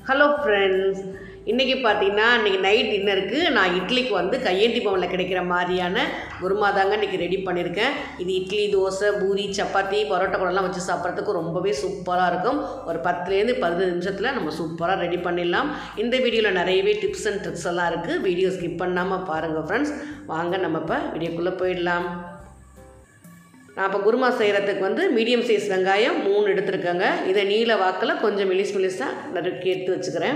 hello friends இன்றைக்கி பார்த்தீங்கன்னா இன்றைக்கி நைட் டின்னருக்கு நான் இட்லிக்கு வந்து கையேந்தி பவனில் கிடைக்கிற மாதிரியான குருமா தாங்க இன்றைக்கி ரெடி பண்ணியிருக்கேன் இது இட்லி தோசை பூரி சப்பாத்தி பரோட்டா கூடலாம் வச்சு சாப்பிட்றதுக்கு ரொம்பவே சூப்பராக இருக்கும் ஒரு பத்துலேருந்து பதினஞ்சு நிமிஷத்தில் நம்ம சூப்பராக ரெடி பண்ணிடலாம் இந்த வீடியோவில் நிறையவே டிப்ஸ் அண்ட் ட்ரிக்ஸ் எல்லாம் இருக்குது வீடியோ ஸ்கிப் பண்ணாமல் பாருங்கள் ஃப்ரெண்ட்ஸ் வாங்க நம்ம இப்போ வீடியோக்குள்ளே போயிடலாம் நான் இப்போ குருமா செய்கிறதுக்கு வந்து மீடியம் சைஸ் வெங்காயம் மூணு எடுத்துருக்கேங்க இதை நீல வாக்கில் கொஞ்சம் மெலிஸ் மெலிஸாக நறுக்கி எடுத்து வச்சுக்கிறேன்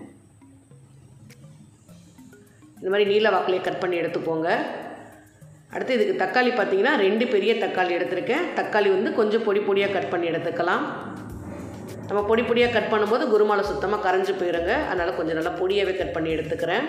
இந்த மாதிரி நீல வாக்கிலே கட் பண்ணி எடுத்துக்கோங்க அடுத்து இதுக்கு தக்காளி பார்த்தீங்கன்னா ரெண்டு பெரிய தக்காளி எடுத்திருக்கேன் தக்காளி வந்து கொஞ்சம் பொடி பொடியாக கட் பண்ணி எடுத்துக்கலாம் நம்ம பொடி பொடியாக கட் பண்ணும்போது குருமாவில் சுத்தமாக கரைஞ்சி போயிருங்க அதனால் கொஞ்சம் நல்லா பொடியாகவே கட் பண்ணி எடுத்துக்கிறேன்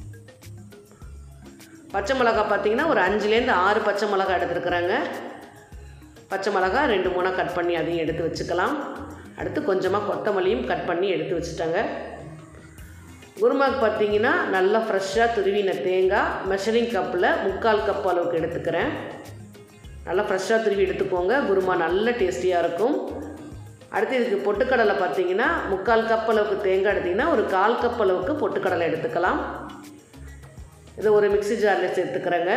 பச்சை மிளகா பார்த்தீங்கன்னா ஒரு அஞ்சுலேருந்து ஆறு பச்சை மிளகா எடுத்துருக்குறாங்க பச்சை மிளகா ரெண்டு மூணாக கட் பண்ணி அதையும் எடுத்து வச்சுக்கலாம் அடுத்து கொஞ்சமாக கொத்தமல்லியும் கட் பண்ணி எடுத்து வச்சுட்டாங்க குருமாக்கு பார்த்தீங்கன்னா நல்லா ஃப்ரெஷ்ஷாக துருவின தேங்காய் மெஷரிங் கப்பில் முக்கால் கப் அளவுக்கு எடுத்துக்கிறேன் நல்லா ஃப்ரெஷ்ஷாக துருவி எடுத்துக்கோங்க குருமா நல்ல டேஸ்டியாக இருக்கும் அடுத்து இதுக்கு பொட்டுக்கடலை பார்த்தீங்கன்னா முக்கால் கப் அளவுக்கு தேங்காய் எடுத்திங்கன்னா ஒரு கால் கப் அளவுக்கு பொட்டுக்கடலை எடுத்துக்கலாம் இதை ஒரு மிக்ஸி ஜாரில் சேர்த்துக்கிறேங்க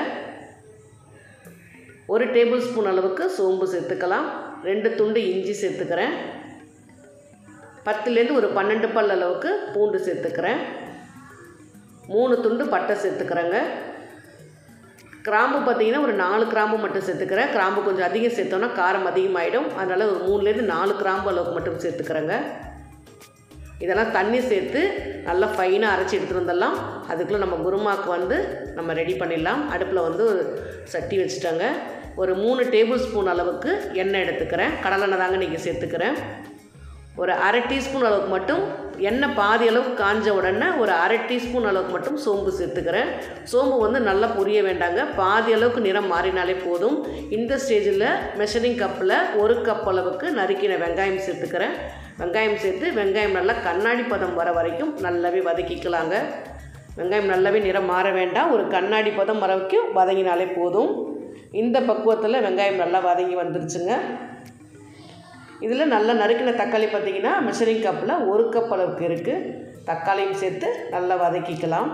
ஒரு டேபிள் ஸ்பூன் அளவுக்கு சோம்பு சேர்த்துக்கலாம் ரெண்டு துண்டு இஞ்சி சேர்த்துக்கிறேன் பத்துலேருந்து ஒரு பன்னெண்டு பல் அளவுக்கு பூண்டு சேர்த்துக்கிறேன் மூணு துண்டு பட்டை சேர்த்துக்கிறேங்க கிராம்பு பார்த்தீங்கன்னா ஒரு நாலு கிராம்பு மட்டும் சேர்த்துக்கிறேன் கிராம்பு கொஞ்சம் அதிகம் சேர்த்தோன்னா காரம் அதிகமாகிடும் அதனால் ஒரு மூணுலேருந்து நாலு கிராம்பு அளவுக்கு மட்டும் சேர்த்துக்கிறேங்க இதெல்லாம் தண்ணி சேர்த்து நல்லா ஃபைனாக அரைச்சி எடுத்துகிட்டு வந்துடலாம் அதுக்குள்ளே நம்ம குருமாக்கு வந்து நம்ம ரெடி பண்ணிடலாம் அடுப்பில் வந்து ஒரு சட்டி வச்சுட்டாங்க ஒரு மூணு டேபிள் ஸ்பூன் அளவுக்கு எண்ணெய் எடுத்துக்கிறேன் கடலெண்ணெய் தாங்க நீங்கள் சேர்த்துக்கிறேன் ஒரு அரை டீஸ்பூன் அளவுக்கு மட்டும் எண்ணெய் பாதி அளவுக்கு காஞ்ச உடனே ஒரு அரை டீஸ்பூன் அளவுக்கு மட்டும் சோம்பு சேர்த்துக்கிறேன் சோம்பு வந்து நல்லா பொரிய வேண்டாங்க பாதி அளவுக்கு நிறம் மாறினாலே போதும் இந்த ஸ்டேஜில் மெஷரிங் கப்பில் ஒரு கப் அளவுக்கு நறுக்கின வெங்காயம் சேர்த்துக்கிறேன் வெங்காயம் சேர்த்து வெங்காயம் நல்லா கண்ணாடி பதம் வர வரைக்கும் நல்லாவே வதக்கிக்கலாங்க வெங்காயம் நல்லாவே நிறம் மாற வேண்டாம் ஒரு கண்ணாடி பதம் வர வரைக்கும் வதங்கினாலே போதும் இந்த பக்குவத்தில் வெங்காயம் நல்லா வதங்கி வந்துருச்சுங்க இதில் நல்லா நறுக்கின தக்காளி பார்த்திங்கன்னா மெஷரிங் கப்பில் ஒரு கப் அளவுக்கு இருக்குது தக்காளியும் சேர்த்து நல்லா வதக்கிக்கலாம்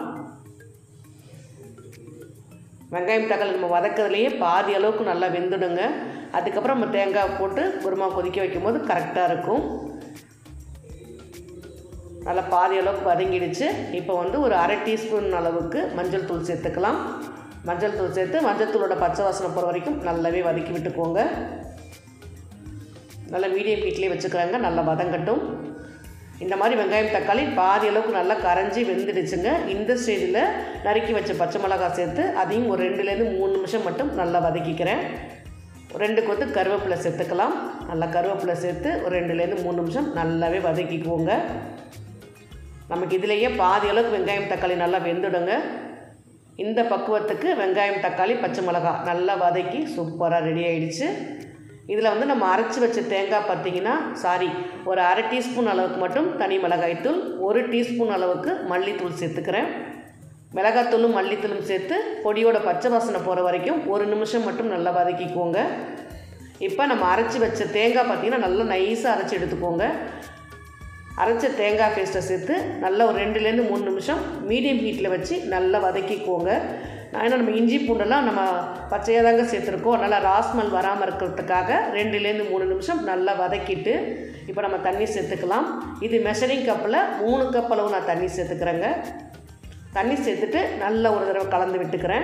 வெங்காயம் தக்காளி நம்ம வதக்கிறதுலையே பாதி அளவுக்கு நல்லா வெந்துடுங்க அதுக்கப்புறம் நம்ம தேங்காய் போட்டு குருமா கொதிக்க வைக்கும்போது கரெக்டாக இருக்கும் நல்லா பாதி அளவுக்கு வதங்கிடுச்சு இப்போ வந்து ஒரு அரை டீஸ்பூன் அளவுக்கு மஞ்சள் தூள் சேர்த்துக்கலாம் மஞ்சள் தூள் சேர்த்து மஞ்சள் தூளோட பச்சை வாசனை போகிற வரைக்கும் நல்லாவே வதக்கி விட்டுக்கோங்க நல்லா மீடியம் ஹீட்லேயே வச்சுக்கிறாங்க நல்லா வதங்கட்டும் இந்த மாதிரி வெங்காயம் தக்காளி பாதி அளவுக்கு நல்லா கரைஞ்சி வெந்துடுச்சுங்க இந்த ஸ்டேஜில் நறுக்கி வச்ச பச்சை மிளகாய் சேர்த்து அதையும் ஒரு ரெண்டுலேருந்து மூணு நிமிஷம் மட்டும் நல்லா வதக்கிக்கிறேன் ரெண்டு கொத்து கருவேப்பிலை சேர்த்துக்கலாம் நல்லா கருவேப்பிலை சேர்த்து ஒரு ரெண்டுலேருந்து மூணு நிமிஷம் நல்லாவே வதக்கிக்குவோங்க நமக்கு இதிலேயே பாதி அளவுக்கு வெங்காயம் தக்காளி நல்லா வெந்துடுங்க இந்த பக்குவத்துக்கு வெங்காயம் தக்காளி பச்சை மிளகாய் நல்லா வதக்கி சூப்பராக ரெடி ஆகிடுச்சு இதில் வந்து நம்ம அரைச்சி வச்ச தேங்காய் பார்த்திங்கன்னா சாரி ஒரு அரை டீஸ்பூன் அளவுக்கு மட்டும் தனி மிளகாய்த்தூள் ஒரு டீஸ்பூன் அளவுக்கு மல்லித்தூள் சேர்த்துக்கிறேன் மிளகாத்தூளும் மல்லித்தூளும் சேர்த்து பொடியோட பச்சை வாசனை போகிற வரைக்கும் ஒரு நிமிஷம் மட்டும் நல்லா வதக்கிக்கோங்க இப்போ நம்ம அரைச்சி வச்ச தேங்காய் பார்த்திங்கன்னா நல்லா நைஸாக அரைச்சி எடுத்துக்கோங்க அரைச்ச தேங்காய் பேஸ்ட்டை சேர்த்து நல்லா ஒரு ரெண்டுலேருந்து மூணு நிமிஷம் மீடியம் ஹீட்டில் வச்சு நல்லா வதக்கிக்கோங்க நான் ஏன்னா நம்ம இஞ்சி பூண்டெல்லாம் நம்ம பச்சையாக தாங்க சேர்த்துருக்கோம் நல்லா ராஸ்மல் வராமல் இருக்கிறதுக்காக ரெண்டுலேருந்து மூணு நிமிஷம் நல்லா வதக்கிட்டு இப்போ நம்ம தண்ணி சேர்த்துக்கலாம் இது மெஷரிங் கப்பில் மூணு கப் அளவு நான் தண்ணி சேர்த்துக்கிறேங்க தண்ணி சேர்த்துட்டு நல்லா ஒரு தடவை கலந்து விட்டுக்கிறேன்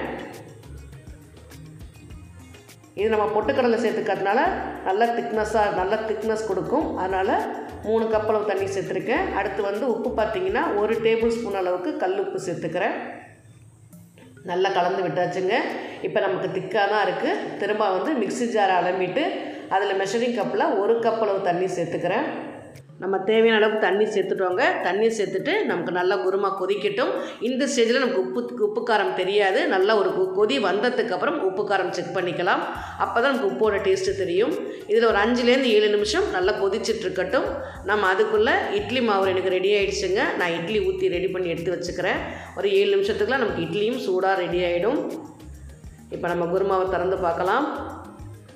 இது நம்ம பொட்டுக்கடலை சேர்த்துக்கிறதுனால நல்ல திக்னஸாக நல்ல திக்னஸ் கொடுக்கும் அதனால் மூணு கப் அளவு தண்ணி சேர்த்துருக்கேன் அடுத்து வந்து உப்பு பார்த்திங்கன்னா ஒரு டேபிள் ஸ்பூன் அளவுக்கு கல் உப்பு சேர்த்துக்கிறேன் நல்லா கலந்து விட்டாச்சுங்க இப்போ நமக்கு திக்காக தான் இருக்குது திரும்ப வந்து மிக்ஸி ஜாரை அலம்பிட்டு அதில் மெஷரிங் கப்பில் ஒரு கப் அளவு தண்ணி சேர்த்துக்கிறேன் நம்ம தேவையான அளவுக்கு தண்ணி சேர்த்துட்டோங்க தண்ணி சேர்த்துட்டு நமக்கு நல்லா குருமா கொதிக்கட்டும் இந்த ஸ்டேஜில் நமக்கு உப்பு உப்பு காரம் தெரியாது நல்லா ஒரு கொதி வந்ததுக்கப்புறம் உப்பு காரம் செக் பண்ணிக்கலாம் அப்போ தான் நமக்கு உப்போட டேஸ்ட்டு தெரியும் இதில் ஒரு அஞ்சுலேருந்து ஏழு நிமிஷம் நல்லா கொதிச்சிட்ருக்கட்டும் நம்ம அதுக்குள்ளே இட்லி மாவு எனக்கு ரெடி ஆகிடுச்சுங்க நான் இட்லி ஊற்றி ரெடி பண்ணி எடுத்து வச்சுக்கிறேன் ஒரு ஏழு நிமிஷத்துக்குலாம் நமக்கு இட்லியும் சூடாக ரெடி ஆகிடும் இப்போ நம்ம குருமாவை திறந்து பார்க்கலாம்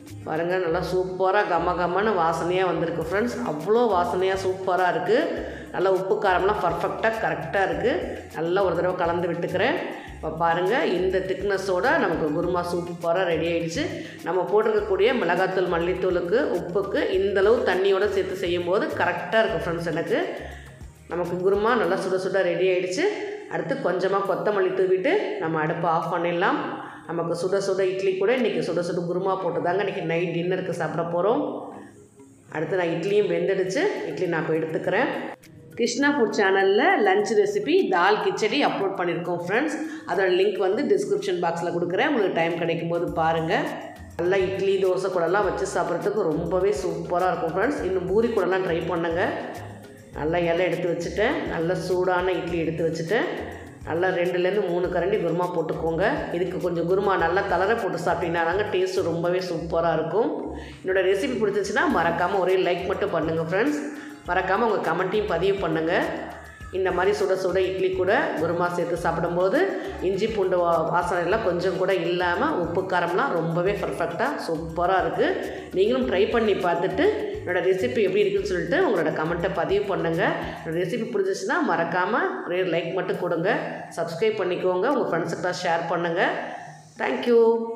பாருங்கள் நல்லா சூப்பராக கம கமன்னு வாசனையாக வந்திருக்கு ஃப்ரெண்ட்ஸ் அவ்வளோ வாசனையாக சூப்பராக இருக்குது நல்லா உப்பு காரம்லாம் பர்ஃபெக்டாக கரெக்டாக இருக்குது நல்லா ஒரு தடவை கலந்து விட்டுக்கிறேன் இப்போ பாருங்கள் இந்த திக்னஸோட நமக்கு குருமா சூப்பராக ரெடி ஆயிடுச்சு நம்ம போட்டிருக்கக்கூடிய மிளகாத்தூள் மல்லித்தூளுக்கு உப்புக்கு இந்தளவு தண்ணியோட சேர்த்து செய்யும்போது கரெக்டாக இருக்கும் ஃப்ரெண்ட்ஸ் எனக்கு நமக்கு குருமா நல்லா சுட சுட ரெடி ஆயிடுச்சு அடுத்து கொஞ்சமாக கொத்தமல்லி தூவிட்டு நம்ம அடுப்பை ஆஃப் பண்ணிடலாம் நமக்கு சுட சுட இட்லி கூட இன்றைக்கி சுட சுட குருமா போட்டு தாங்க இன்றைக்கி நைட் டின்னருக்கு சாப்பிட போகிறோம் அடுத்து நான் இட்லியும் வெந்துடுச்சு இட்லி நான் இப்போ எடுத்துக்கிறேன் கிருஷ்ணா ஃபுட் சேனலில் lunch recipe dal khichdi upload பண்ணியிருக்கோம் ஃப்ரெண்ட்ஸ் அதோட லிங்க் வந்து டிஸ்கிரிப்ஷன் பாக்ஸில் கொடுக்குறேன் உங்களுக்கு டைம் கிடைக்கும் போது பாருங்கள் நல்லா இட்லி தோசை கூடலாம் வச்சு சாப்பிட்றதுக்கு ரொம்பவே சூப்பராக இருக்கும் ஃப்ரெண்ட்ஸ் இன்னும் பூரி கூடலாம் ட்ரை பண்ணுங்க நல்லா இலை எடுத்து வச்சுட்டேன் நல்ல சூடான இட்லி எடுத்து வச்சுட்டேன் நல்லா ரெண்டுலேருந்து மூணு கரண்டி குருமா போட்டுக்கோங்க இதுக்கு கொஞ்சம் குருமா நல்லா கலரை போட்டு சாப்பிட்டீங்கன்னா தாங்க டேஸ்ட்டு ரொம்பவே சூப்பராக இருக்கும் என்னோடய ரெசிபி பிடிச்சிச்சின்னா மறக்காமல் ஒரே லைக் மட்டும் பண்ணுங்கள் ஃப்ரெண்ட்ஸ் மறக்காமல் உங்கள் கமெண்ட்டையும் பதிவு பண்ணுங்கள் இந்த மாதிரி சுட சுட இட்லி கூட குருமா சேர்த்து சாப்பிடும்போது இஞ்சி பூண்டு வா வாசனை எல்லாம் கொஞ்சம் கூட இல்லாமல் உப்பு காரம்லாம் ரொம்பவே பர்ஃபெக்டாக சூப்பராக இருக்குது நீங்களும் ட்ரை பண்ணி பார்த்துட்டு என்னோடய ரெசிபி எப்படி இருக்குன்னு சொல்லிட்டு உங்களோட கமெண்ட்டை பதிவு பண்ணுங்கள் என்னோடய ரெசிபி பிடிச்சிச்சுன்னா மறக்காமல் ஒரே லைக் மட்டும் கொடுங்க சப்ஸ்கிரைப் பண்ணிக்கோங்க உங்கள் ஃப்ரெண்ட்ஸுக்கெல்லாம் ஷேர் பண்ணுங்கள் தேங்க்யூ